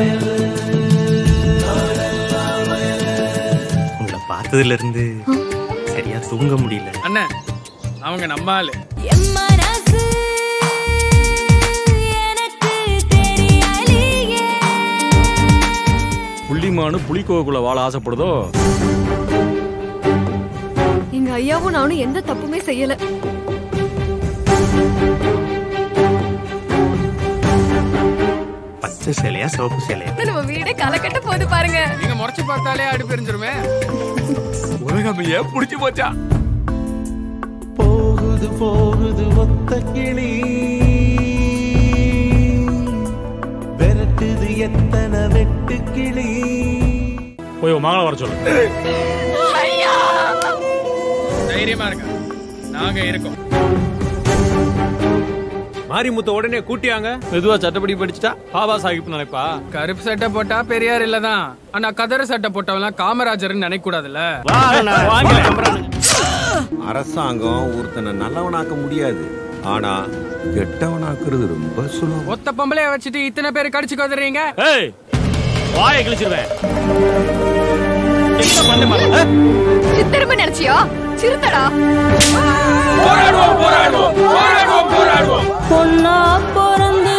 உங்களை பார்த்ததுல இருந்து சரியா தூங்க முடியல அண்ணன் அவங்க நம்ம ஆளு என் மனசு எனக்கு தெரியலையே புள்ளிமானு புலிக்கோவுக்குள்ள வாழ ஆசைப்படுதோ எங்க ஐயாவும் நானும் எந்த தப்புமே செய்யல பச்சை சேலையா சிவப்பு சேலையா நம்ம வீடே களை கட்ட போகுது பாருங்க நீங்க முறைச்சு பார்த்தாலே அடி பெரிஞ்சிருமே உலகமைய புடிச்சு போச்சா போகுது போகுது ஒத்த கிளி விரட்டுது எத்தனை வெட்டு கிளி போய் உன் மகளை வர சொல்லு தைரியமா இருங்க நாங்க இருக்கோம் மாரிமுத்த உடனே கூட்டியாங்க மெதுவா சட்டப்படி படிச்சுட்டா பாபா சாஹிப் நினைப்பா கருப்பு சட்டை போட்டா பெரியார் இல்லதான் ஆனா கதற சட்டை போட்டவெல்லாம் காமராஜர்னு நினைக்க கூடாதுல்ல அரசாங்கம் ஒருத்தனை நல்லவனாக்க முடியாது ஆனா கெட்டவனாக்குறது ரொம்ப சுலபம் ஒத்த பொம்பளைய வச்சுட்டு இத்தனை பேர் கடிச்சு கொதறீங்க ஏய் வாயை கிழிச்சிருவேன் என்ன பண்ண மாட்டேன் சித்திரமே நினைச்சியா சிறுத்தடா பொண்ணா பிறந்து